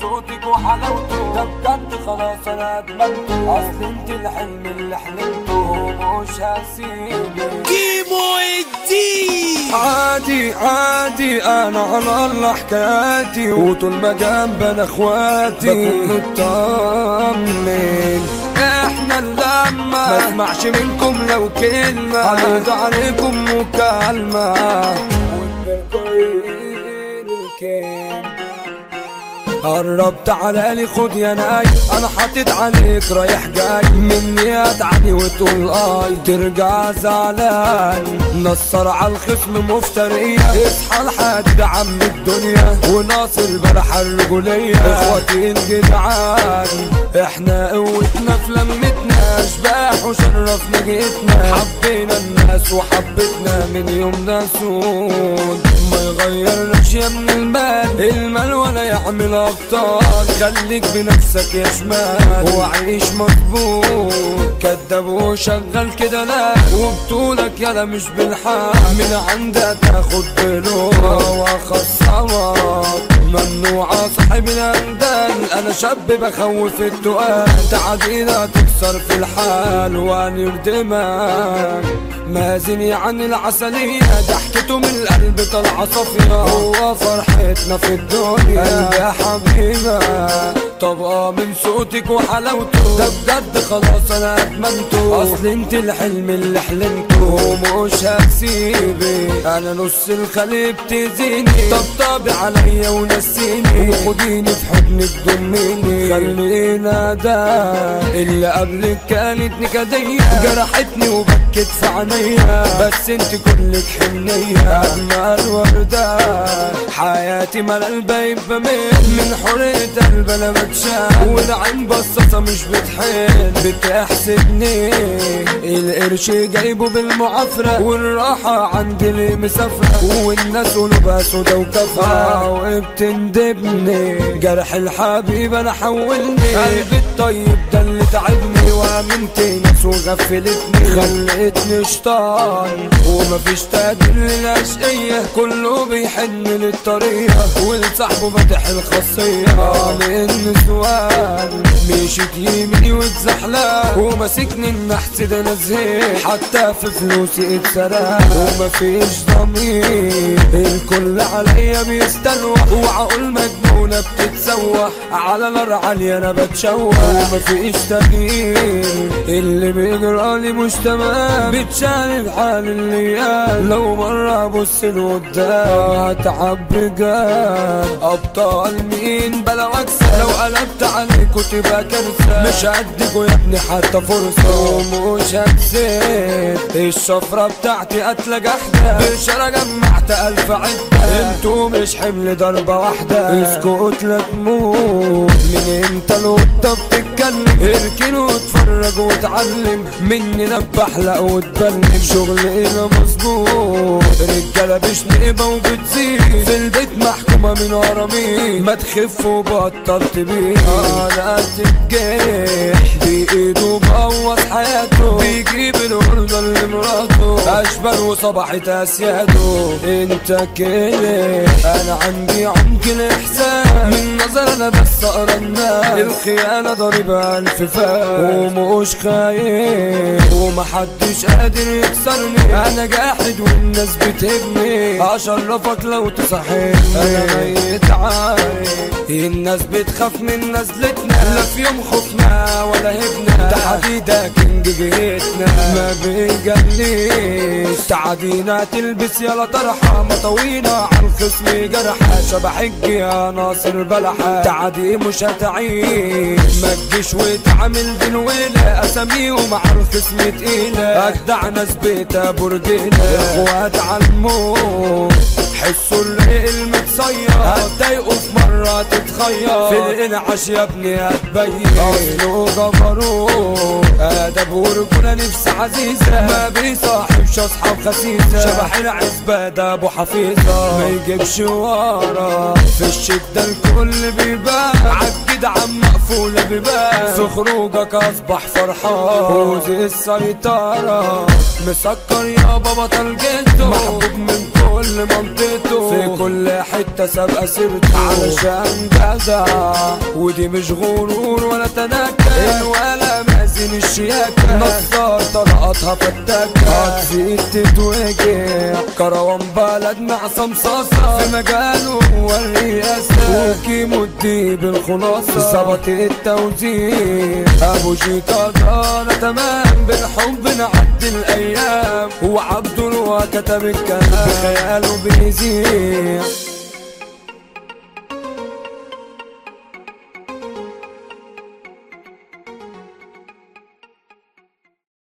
صوتك وحلاوته ده بجد خلاص انا ادمنته اصل انت الحلم اللي حلمته مش هسيبك كيمو الدين عادي عادي انا على الله حكاياتي وطول ما جنبنا اخواتي بكون مطمن احنا اللمة ما اسمعش منكم لو كلمة هرد عليكم مكالمة قرب تعالى لي خد يا ناي انا حاطط عليك رايح جاي مني اتعدي وتقول اي ترجع زعلان نصر على الخصم مفترية اصحى لحد عم الدنيا وناصر بلح الرجولية اخواتي الجدعان احنا قوتنا في لمتنا اشباح وشرفنا جيتنا حبينا الناس وحبتنا من يومنا سود ما يغيرناش يا من المال المال ولا يعمل ابطال خليك بنفسك يا شمال وعيش مظبوط كداب وشغل كده لا وبطولك يلا مش بالحال من عندك تاخد بلوع واخصمك ممنوعة صاحب الاندال انا شاب بخوف التقال تعدينا تكسر في الحال ونردمك مازن عن العسلية ضحكته من القلب طلع صافية هو فرحتنا في الدنيا قلبي يا حبيبة طبقة من صوتك وحلاوته ده بجد خلاص انا ادمنته اصل انت الحلم اللي حلمته ومش هسيبك انا نص الخليج بتزيني طبطبي عليا ونسيني وخديني في حضنك ضميني خلينا ده اللي قبلك كانت نكدية جرحتني وبكت في عينيا بس انت كلك حنية اجمل وردة حياتي ملل بايب بميل من حرية قلب انا بتشال والعين بصاصة مش بتحل بتحسدني القرش جايبه بالمعافرة والراحة عندي اللي مسافرة والناس قلوبها سودا وكفرة وبتندبني جرح الحبيب انا حولني قلبي الطيب ده اللي تعبني وامنت ناس وغفلتني خلتني شطان ومفيش تقدير للاشقية كله بيحن للطريقة ولصاحبه فاتح الخاصية للنسوان مشيت يميني واتزحلق وماسكني النحس ده انا زهقت حتى في فلوسي اتسرق ومفيش ضمير الكل عليا بيستلوح وعقول مجنونة بتتسوح على نار عالية انا بتشوح ومفيش تغيير اللي بيجرالي مش تمام بتشارب حال الليال لو مرة ابص لقدام هتعب بجد ابطال مين بلا واكسب لو قلبت عليكوا تبقى كارثة مش هديكوا يا ابني حتى فرصة ومش هكسب الشفرة بتاعتي قتلة جحدة بشارة جمعت ألف عدة انتوا مش حمل ضربة واحدة اسكت لا تموت من امتى القطة بتتكلم اركن واتفرج واتعلم مني نبح لا واتبلم شغلنا مظبوط رجالة بشنقبة وبتزيد في البيت محكومة من ورا مين ما تخف وبطل تبيد انا تتجرح بايده مقوص حياته بيجيب الوردة لمراته اشبال وصبحت اسياده انت كده انا عندي عمق الاحساس من نظر انا بس اقرا الناس الخيانة ضريبة الف فاس ومش خايف ومحدش قادر يكسرني انا جاحد والناس بتهبني اشرفك لو تصحيني انا ميت عارف الناس بتخاف من نزلتنا لا في يوم خفنا ولا هبنا تحديدا كينج جيتنا ما بيجليش تعدينا تلبس يلا طرحة مطوينا على الخصم جرحة شبح يا ناصر بلحة تعدي مش هتعيش ما تجيش وتعمل دنويلة اساميهم على الخصم تقيلة اجدع ناس بيتا برجيلة اخوات على الموت حسوا الريق المتصير هتضايقوا في مرة تتخير في الانعاش يا ابني هتبين اصله جبروت ادب ورجولة نفس عزيزة ما بيصاحبش اصحاب خسيسة شبح العزبة ده ابو حفيظة ما يجيبش ورا في الشدة الكل بيبان عالجدع عم مقفولة بيبان في خروجك اصبح فرحان فوز السيطرة مسكر يا بابا طلقته محبوب من كل كل منطقته في كل حتة سابقة سيرته علشان جدع ودي مش غرور ولا تنكر ولا مأذن الشياكة نصار طلقاتها فتاكة هتزيد تتوجع كروان بلد مع صمصاصة في مجاله هو الرئاسة وكيمو الديب الخلاصة ظبط التوزيع ابو شيطة دار تمام بالحب نعدي الايام وعبد الوا كتب الكلام بخياله بيزيع